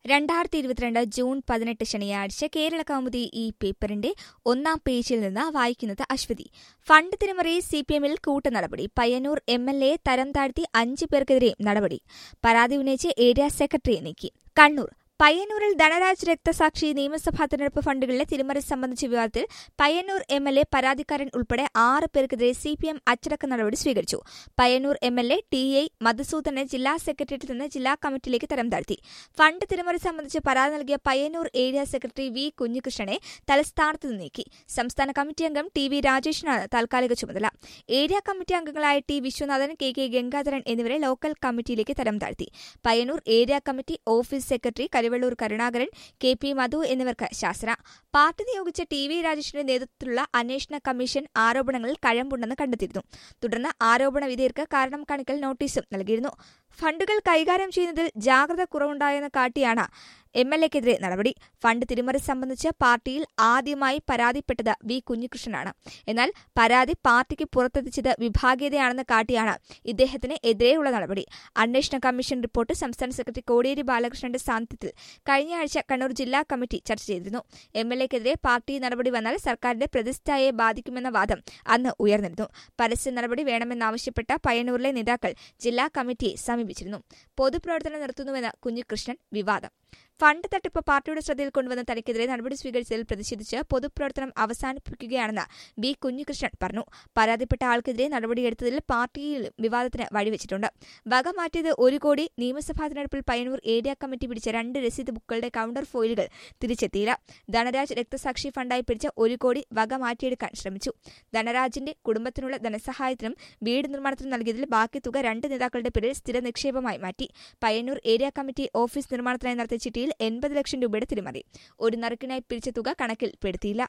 രണ്ടായിരത്തി ഇരുപത്തിരണ്ട് ജൂൺ പതിനെട്ട് ശനിയാഴ്ച കേരള കൗമുദി ഈ പേപ്പറിന്റെ ഒന്നാം പേജിൽ നിന്ന് വായിക്കുന്നത് അശ്വതി ഫണ്ട് തിരിമറി സി പി എമ്മിൽ കൂട്ടനടപടി പയ്യന്നൂർ എം എൽ എ തരം താഴ്ത്തി അഞ്ച് പേർക്കെതിരെ നടപടി പരാതി ഉന്നയിച്ച് ഏരിയ സെക്രട്ടറിയെ നീക്കി കണ്ണൂർ പയ്യന്നൂരിൽ ധനരാജ് രക്തസാക്ഷി നിയമസഭാ തെരഞ്ഞെടുപ്പ് ഫണ്ടുകളിലെ തിരിമറി സംബന്ധിച്ച വിവാദത്തിൽ പയ്യന്നൂർ എം എൽ എ പരാതിക്കാരൻ ഉൾപ്പെടെ ആറ് പേർക്കെതിരെ സി പി എം അച്ചടക്ക നടപടി സ്വീകരിച്ചു Payyanur M L A T I മധുസൂദനെ ജില്ലാ സെക്രട്ടേറിയറ്റിൽ നിന്ന് ജില്ലാ കമ്മിറ്റിയിലേക്ക് തരം താഴ്ത്തി ഫണ്ട് തിരിമറി സംബന്ധിച്ച് പരാതി നൽകിയ പയ്യന്നൂർ ഏരിയ സെക്രട്ടറി വി കുഞ്ഞികൃഷ്ണനെ തലസ്ഥാനത്ത് നിന്ന് നീക്കി സംസ്ഥാന കമ്മിറ്റി അംഗം ടി വി രാജേഷിനാണ് താൽക്കാലിക ചുമതല ഏരിയ കമ്മിറ്റി അംഗങ്ങളായ T Viswanathan K K Gangadharan എന്നിവരെ ലോക്കൽ കമ്മിറ്റിയിലേക്ക് തരം താഴ്ത്തി Payyanur area committee office secretary Karivellur Karunakaran K P Madhu എന്നിവർക്ക് ശാസന പാർട്ടി നിയോഗിച്ച ടി വി രാജേഷിന്റെ നേതൃത്വത്തിലുള്ള അന്വേഷണ കമ്മീഷൻ ആരോപണങ്ങളിൽ കഴമ്പുണ്ടെന്ന് കണ്ടെത്തിയിരുന്നു തുടർന്ന് ആരോപണ വിധേയർക്ക് കാരണം കാണിക്കൽ നോട്ടീസും നൽകിയിരുന്നു ഫണ്ടുകൾ കൈകാര്യം ചെയ്യുന്നതിൽ ജാഗ്രത കുറവുണ്ടായെന്ന് കാട്ടിയാണ് എം എൽ എക്കെതിരെ നടപടി ഫണ്ട് തിരിമറി സംബന്ധിച്ച് പാർട്ടിയിൽ ആദ്യമായി പരാതിപ്പെട്ടത് വി കുഞ്ഞികൃഷ്ണനാണ് എന്നാൽ പരാതി പാർട്ടിക്ക് പുറത്തെത്തിച്ചത് വിഭാഗീയതയാണെന്ന് കാട്ടിയാണ് ഇദ്ദേഹത്തിന് എതിരെയുള്ള നടപടി അന്വേഷണ കമ്മീഷൻ റിപ്പോർട്ട് സംസ്ഥാന സെക്രട്ടറി കോടിയേരി ബാലകൃഷ്ണന്റെ സാന്നിധ്യത്തിൽ കഴിഞ്ഞയാഴ്ച കണ്ണൂർ ജില്ലാ കമ്മിറ്റി ചർച്ച ചെയ്തിരുന്നു എം എൽ എക്കെതിരെ പാർട്ടി നടപടി വന്നാൽ സർക്കാരിന്റെ പ്രതിഷ്ഠയെ ബാധിക്കുമെന്ന വാദം അന്ന് ഉയർന്നിരുന്നു പരസ്യ നടപടി വേണമെന്നാവശ്യപ്പെട്ട പയ്യന്നൂരിലെ നേതാക്കൾ ജില്ലാ കമ്മിറ്റിയെ സമീപിച്ചിരുന്നു പൊതുപ്രവർത്തനം നടത്തുന്നുവെന്ന് കുഞ്ഞികൃഷ്ണൻ വിവാദം ഫണ്ട് തട്ടിപ്പ് പാർട്ടിയുടെ ശ്രദ്ധയിൽ കൊണ്ടുവന്ന് തനിക്കെതിരെ നടപടി സ്വീകരിച്ചതിൽ പ്രതിഷേധിച്ച് പൊതുപ്രവർത്തനം അവസാനിപ്പിക്കുകയാണെന്ന് ബി കുഞ്ഞികൃഷ്ണൻ പറഞ്ഞു പരാതിപ്പെട്ട ആൾക്കെതിരെ നടപടിയെടുത്തതിൽ പാർട്ടിയിൽ വിവാദത്തിന് വഴിവെച്ചിട്ടുണ്ട് വക മാറ്റിയത് ഒരു കോടി നിയമസഭാ തെരഞ്ഞെടുപ്പിൽ പയ്യന്നൂർ ഏരിയ കമ്മിറ്റി പിടിച്ച രണ്ട് രസീത് ബുക്കുകളുടെ കൌണ്ടർ ഫോയിലുകൾ തിരിച്ചെത്തിയില്ല ധനരാജ് രക്തസാക്ഷി ഫണ്ടായി പിടിച്ച ഒരു കോടി വക മാറ്റിയെടുക്കാൻ ശ്രമിച്ചു ധനരാജിന്റെ കുടുംബത്തിനുള്ള ധനസഹായത്തിനും വീട് നിർമ്മാണത്തിനും നൽകിയതിൽ ബാക്കി തുക രണ്ട് നേതാക്കളുടെ പേരിൽ സ്ഥിര നിക്ഷേപമായി മാറ്റി പയ്യന്നൂർ ഏരിയ കമ്മിറ്റി ഓഫീസ് നിർമ്മാണത്തിനായി നടത്തിയ ചിട്ടിയിൽ എൺപത് ലക്ഷം രൂപയുടെ തിരിമറി ഒരു നറുക്കിനായി പിരിച്ച തുക കണക്കിൽ പെടുത്തിയില്ല